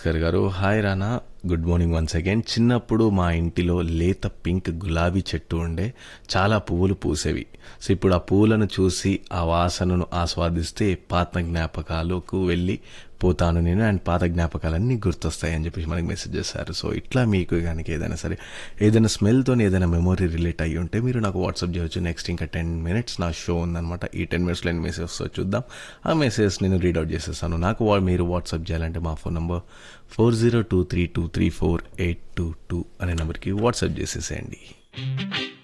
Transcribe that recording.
భాస్కర్ గారు hi Rana good morning once again చిన్నప్పుడు మా ఇంటిలో లేత పింక్ గులాబీ చెట్టు ఉండే చాలా పువ్వులు పూసేవి సో ఇప్పుడు ఆ పువ్వులను చూసి ఆ వాసనను ఆస్వాదిస్తే పాత జ్ఞాపకాలకు వెళ్ళి పోతాను నేను అండ్ పాత జ్ఞాపకాలన్నీ గుర్తొస్తాయి అని చెప్పేసి మనకి మెసేజ్ చేశారు సో ఇట్లా మీకు కనుక ఏదైనా సరే ఏదైనా స్మెల్తో ఏదైనా మెమొరీ రిలేట్ అయ్యి ఉంటే మీరు నాకు వాట్సాప్ చేయొచ్చు నెక్స్ట్ ఇంకా టెన్ మినిట్స్ నా షో ఉందన్నమాట ఈ టెన్ మినిట్స్లో నేను మెసేజ్ వస్తో చూద్దాం ఆ మెసేజ్ నేను రీడౌట్ చేసేస్తాను నాకు వా- మీరు వాట్సాప్ చేయాలంటే మా phone number four zero two three two three four eight two two అనే నెంబర్కి వాట్సాప్ చేసేసేయండి